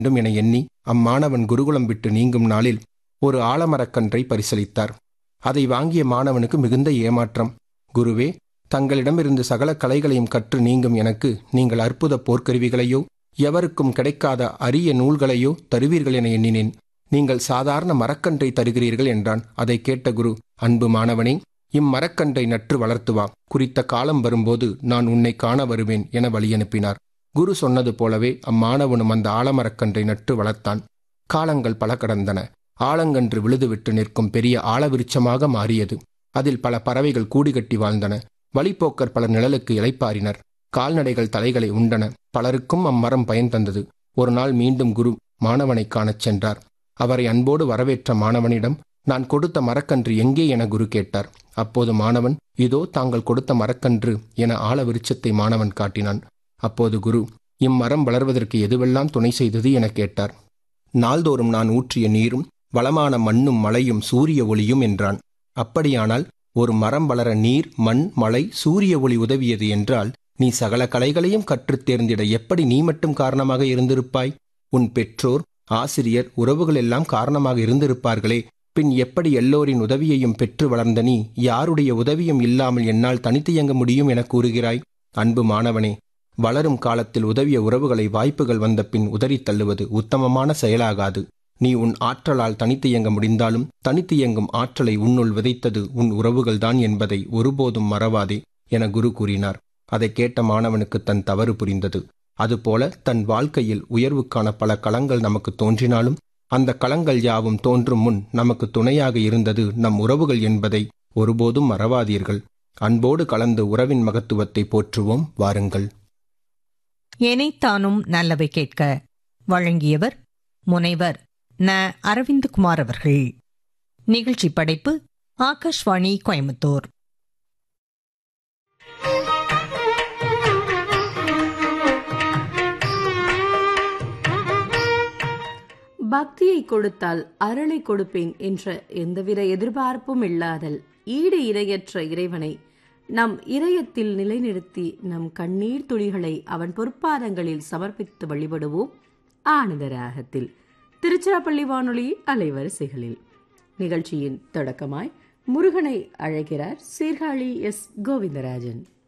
வேண்டும் என எண்ணி அம்மாணவன் குருகுலம் விட்டு நீங்கும் நாளில் ஒரு ஆலமரக்கன்றை பரிசளித்தார் அதை வாங்கிய மாணவனுக்கு மிகுந்த ஏமாற்றம் குருவே தங்களிடமிருந்து சகல கலைகளையும் கற்று நீங்கும் எனக்கு நீங்கள் அற்புத போர்க்கருவிகளையோ எவருக்கும் கிடைக்காத அரிய நூல்களையோ தருவீர்கள் என எண்ணினேன் நீங்கள் சாதாரண மரக்கன்றை தருகிறீர்கள் என்றான் அதை கேட்ட குரு அன்பு மாணவனே இம்மரக்கன்றை நற்று வளர்த்து வா குறித்த காலம் வரும்போது நான் உன்னை காண வருவேன் என வழியனுப்பினார் குரு சொன்னது போலவே அம்மாணவனும் அந்த ஆலமரக்கன்றை நட்டு வளர்த்தான் காலங்கள் பல கடந்தன ஆலங்கன்று விழுதுவிட்டு நிற்கும் பெரிய ஆலவிருட்சமாக மாறியது அதில் பல பறவைகள் கூடிகட்டி வாழ்ந்தன வழிப்போக்கர் பலர் நிழலுக்கு இளைப்பாரினர் கால்நடைகள் தலைகளை உண்டன பலருக்கும் அம்மரம் பயன் தந்தது ஒரு நாள் மீண்டும் குரு மாணவனை காணச் சென்றார் அவரை அன்போடு வரவேற்ற மாணவனிடம் நான் கொடுத்த மரக்கன்று எங்கே என குரு கேட்டார் அப்போது மாணவன் இதோ தாங்கள் கொடுத்த மரக்கன்று என ஆழ விருட்சத்தை மாணவன் காட்டினான் அப்போது குரு இம்மரம் வளர்வதற்கு எதுவெல்லாம் துணை செய்தது என கேட்டார் நாள்தோறும் நான் ஊற்றிய நீரும் வளமான மண்ணும் மழையும் சூரிய ஒளியும் என்றான் அப்படியானால் ஒரு மரம் வளர நீர் மண் மழை சூரிய ஒளி உதவியது என்றால் நீ சகல கலைகளையும் கற்றுத் தேர்ந்திட எப்படி நீ மட்டும் காரணமாக இருந்திருப்பாய் உன் பெற்றோர் ஆசிரியர் உறவுகள் எல்லாம் காரணமாக இருந்திருப்பார்களே பின் எப்படி எல்லோரின் உதவியையும் பெற்று வளர்ந்த நீ யாருடைய உதவியும் இல்லாமல் என்னால் தனித்து இயங்க முடியும் என கூறுகிறாய் அன்பு மாணவனே வளரும் காலத்தில் உதவிய உறவுகளை வாய்ப்புகள் வந்த பின் உதறித் தள்ளுவது உத்தமமான செயலாகாது நீ உன் ஆற்றலால் தனித்து இயங்க முடிந்தாலும் தனித்து இயங்கும் ஆற்றலை உன்னுள் விதைத்தது உன் உறவுகள்தான் என்பதை ஒருபோதும் மறவாதே என குரு கூறினார் அதை கேட்ட மாணவனுக்கு தன் தவறு புரிந்தது அதுபோல தன் வாழ்க்கையில் உயர்வுக்கான பல களங்கள் நமக்கு தோன்றினாலும் அந்த களங்கள் யாவும் தோன்றும் முன் நமக்கு துணையாக இருந்தது நம் உறவுகள் என்பதை ஒருபோதும் மறவாதீர்கள் அன்போடு கலந்து உறவின் மகத்துவத்தை போற்றுவோம் வாருங்கள் எனைத்தானும் நல்லவை கேட்க வழங்கியவர் முனைவர் ந அரவிந்தகுமார் அவர்கள் நிகழ்ச்சி படைப்பு ஆகாஷ்வாணி கோயம்புத்தூர் பக்தியை கொடுத்தால் அருளை கொடுப்பேன் என்ற எந்தவித எதிர்பார்ப்பும் இல்லாதல் ஈடு இரையற்ற இறைவனை நம் இதயத்தில் நிலைநிறுத்தி நம் கண்ணீர் துளிகளை அவன் பொற்பாதங்களில் சமர்ப்பித்து வழிபடுவோம் ஆனந்த ராகத்தில் திருச்சிராப்பள்ளி வானொலி அலைவரிசைகளில் நிகழ்ச்சியின் தொடக்கமாய் முருகனை அழைக்கிறார் சீர்காழி எஸ் கோவிந்தராஜன்